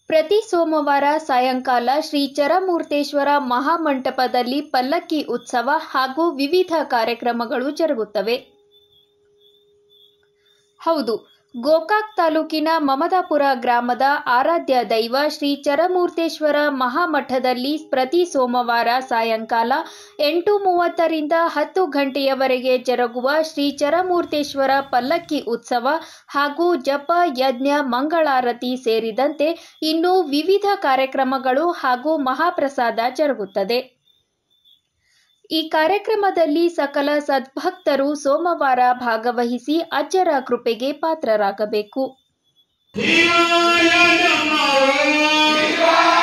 ಪ್ರತಿ ಸೋಮವಾರ ಸಾಯಂಕಾಲ ಶ್ರೀ ಚರಮೂರ್ತೇಶ್ವರ ಮಹಾಮಂಟಪದಲ್ಲಿ ಪಲ್ಲಕ್ಕಿ ಉತ್ಸವ ಹಾಗೂ ವಿವಿಧ ಕಾರ್ಯಕ್ರಮಗಳು ಜರುಗುತ್ತವೆ ಹೌದು ಗೋಕಾಕ್ ತಾಲೂಕಿನ ಮಮದಾಪುರ ಗ್ರಾಮದ ಆರಾಧ್ಯ ದೈವ ಶ್ರೀ ಚರಮೂರ್ತೇಶ್ವರ ಮಹಾಮಠದಲ್ಲಿ ಪ್ರತಿ ಸೋಮವಾರ ಸಾಯಂಕಾಲ ಎಂಟು ಮೂವತ್ತರಿಂದ ಹತ್ತು ಗಂಟೆಯವರೆಗೆ ಜರುಗುವ ಶ್ರೀ ಚರಮೂರ್ತೇಶ್ವರ ಪಲ್ಲಕ್ಕಿ ಉತ್ಸವ ಹಾಗೂ ಜಪ ಯಜ್ಞ ಮಂಗಳಾರತಿ ಸೇರಿದಂತೆ ಇನ್ನೂ ವಿವಿಧ ಕಾರ್ಯಕ್ರಮಗಳು ಹಾಗೂ ಮಹಾಪ್ರಸಾದ ಜರುಗುತ್ತದೆ ಈ ಕಾರ್ಯಕ್ರಮದಲ್ಲಿ ಸಕಲ ಸದ್ಭಕ್ತರು ಸೋಮವಾರ ಭಾಗವಹಿಸಿ ಅಜ್ಜರ ಕೃಪೆಗೆ ಪಾತ್ರರಾಗಬೇಕು ಶಿವಾಯ ನಮಃ